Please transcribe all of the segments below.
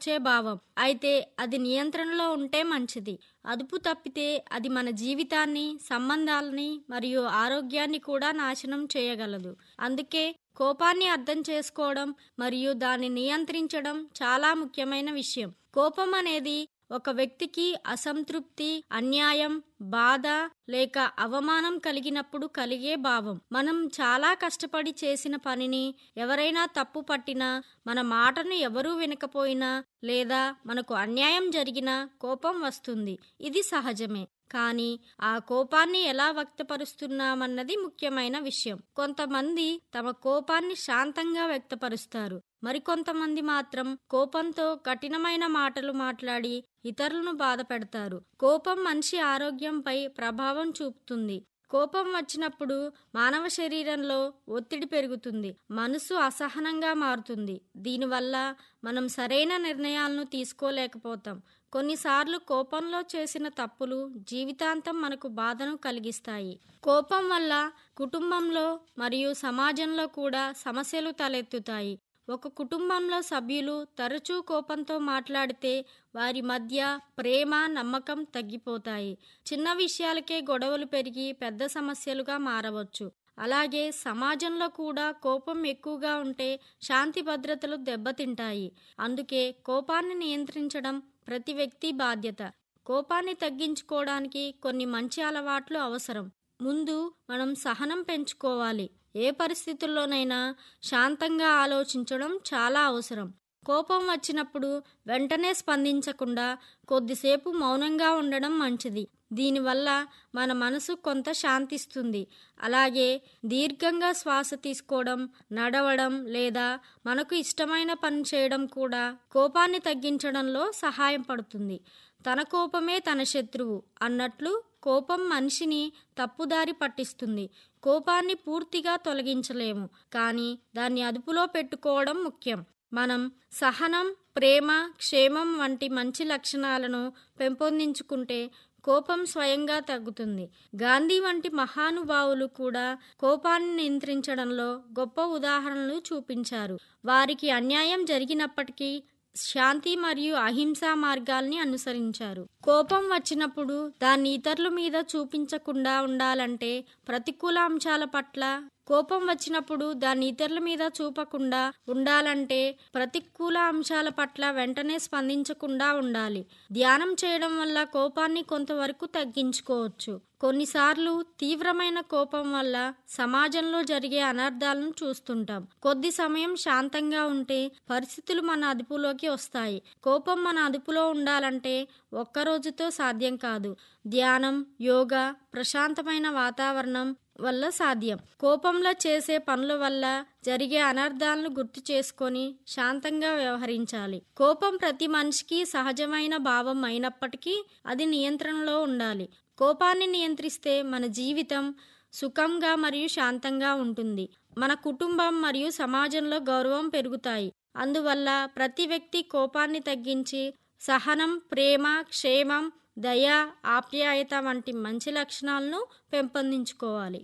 వచ్చే భావం అయితే అది నియంత్రణలో ఉంటే మంచిది అదుపు తప్పితే అది మన జీవితాన్ని సంబంధాలని మరియు ఆరోగ్యాన్ని కూడా నాశనం చేయగలదు అందుకే కోపాన్ని అర్థం చేసుకోవడం మరియు దాన్ని నియంత్రించడం చాలా ముఖ్యమైన విషయం కోపం అనేది ఒక వ్యక్తికి అసంతృప్తి అన్యాయం బాధ లేక అవమానం కలిగినప్పుడు కలిగే భావం మనం చాలా కష్టపడి చేసిన పనిని ఎవరైనా తప్పు పట్టినా మన మాటను ఎవరూ వినకపోయినా లేదా మనకు అన్యాయం జరిగినా కోపం వస్తుంది ఇది సహజమే కానీ ఆ కోపాన్ని ఎలా వ్యక్తపరుస్తున్నామన్నది ముఖ్యమైన విషయం కొంతమంది తమ కోపాన్ని శాంతంగా వ్యక్తపరుస్తారు మరికొంతమంది మాత్రం కోపంతో కఠినమైన మాటలు మాట్లాడి ఇతరులను బాధ పెడతారు కోపం మనిషి ఆరోగ్యంపై ప్రభావం చూపుతుంది కోపం వచ్చినప్పుడు మానవ శరీరంలో ఒత్తిడి పెరుగుతుంది మనసు అసహనంగా మారుతుంది దీనివల్ల మనం సరైన నిర్ణయాలను తీసుకోలేకపోతాం కొన్నిసార్లు కోపంలో చేసిన తప్పులు జీవితాంతం మనకు బాధను కలిగిస్తాయి కోపం వల్ల కుటుంబంలో మరియు సమాజంలో కూడా సమస్యలు తలెత్తుతాయి ఒక కుటుంబంలో సభ్యులు తరచూ కోపంతో మాట్లాడితే వారి మధ్య ప్రేమ నమ్మకం తగ్గిపోతాయి చిన్న విషయాలకే గొడవలు పెరిగి పెద్ద సమస్యలుగా మారవచ్చు అలాగే సమాజంలో కూడా కోపం ఎక్కువగా ఉంటే శాంతి భద్రతలు దెబ్బతింటాయి అందుకే కోపాన్ని నియంత్రించడం ప్రతి వ్యక్తి బాధ్యత కోపాన్ని తగ్గించుకోవడానికి కొన్ని మంచి అలవాట్లు అవసరం ముందు మనం సహనం పెంచుకోవాలి ఏ పరిస్థితుల్లోనైనా శాంతంగా ఆలోచించడం చాలా అవసరం కోపం వచ్చినప్పుడు వెంటనే స్పందించకుండా కొద్దిసేపు మౌనంగా ఉండడం మంచిది దీనివల్ల మన మనసు కొంత శాంతిస్తుంది అలాగే దీర్ఘంగా శ్వాస తీసుకోవడం నడవడం లేదా మనకు ఇష్టమైన పని చేయడం కూడా కోపాన్ని తగ్గించడంలో సహాయం పడుతుంది తన కోపమే తన శత్రువు అన్నట్లు కోపం మనిషిని తప్పుదారి పట్టిస్తుంది కోపాన్ని పూర్తిగా తొలగించలేము కానీ దాన్ని అదుపులో పెట్టుకోవడం ముఖ్యం మనం సహనం ప్రేమ క్షేమం వంటి మంచి లక్షణాలను పెంపొందించుకుంటే కోపం స్వయంగా తగ్గుతుంది గాంధీ వంటి మహానుభావులు కూడా కోపాన్ని నియంత్రించడంలో గొప్ప ఉదాహరణలు చూపించారు వారికి అన్యాయం జరిగినప్పటికీ శాంతి మరియు అహింసా మార్గాల్ని అనుసరించారు కోపం వచ్చినప్పుడు దాన్ని ఇతరుల మీద చూపించకుండా ఉండాలంటే ప్రతికూల అంశాల పట్ల కోపం వచ్చినప్పుడు దాన్ని ఇతరుల మీద చూపకుండా ఉండాలంటే ప్రతికూల అంశాల పట్ల వెంటనే స్పందించకుండా ఉండాలి ధ్యానం చేయడం వల్ల కోపాన్ని కొంతవరకు తగ్గించుకోవచ్చు కొన్నిసార్లు తీవ్రమైన కోపం వల్ల సమాజంలో జరిగే అనర్థాలను చూస్తుంటాం కొద్ది సమయం శాంతంగా ఉంటే పరిస్థితులు మన అదుపులోకి వస్తాయి కోపం మన అదుపులో ఉండాలంటే ఒక్కరోజుతో సాధ్యం కాదు ధ్యానం యోగా ప్రశాంతమైన వాతావరణం వల్ల సాధ్యం కోపంలో చేసే పనుల వల్ల జరిగే అనర్థాలను గుర్తు చేసుకొని శాంతంగా వ్యవహరించాలి కోపం ప్రతి మనిషికి సహజమైన భావం అయినప్పటికీ అది నియంత్రణలో ఉండాలి కోపాన్ని నియంత్రిస్తే మన జీవితం సుఖంగా మరియు శాంతంగా ఉంటుంది మన కుటుంబం మరియు సమాజంలో గౌరవం పెరుగుతాయి అందువల్ల ప్రతి వ్యక్తి కోపాన్ని తగ్గించి సహనం ప్రేమ క్షేమం దయ ఆప్యాయత వంటి మంచి లక్షణాలను పెంపొందించుకోవాలి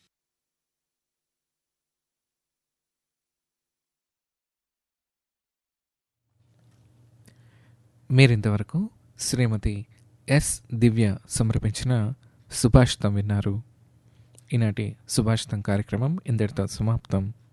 మీరింతవరకు శ్రీమతి ఎస్ దివ్య సమర్పించిన సుభాషితం విన్నారు ఈనాటి సుభాషితం కార్యక్రమం ఇంతటితో సమాప్తం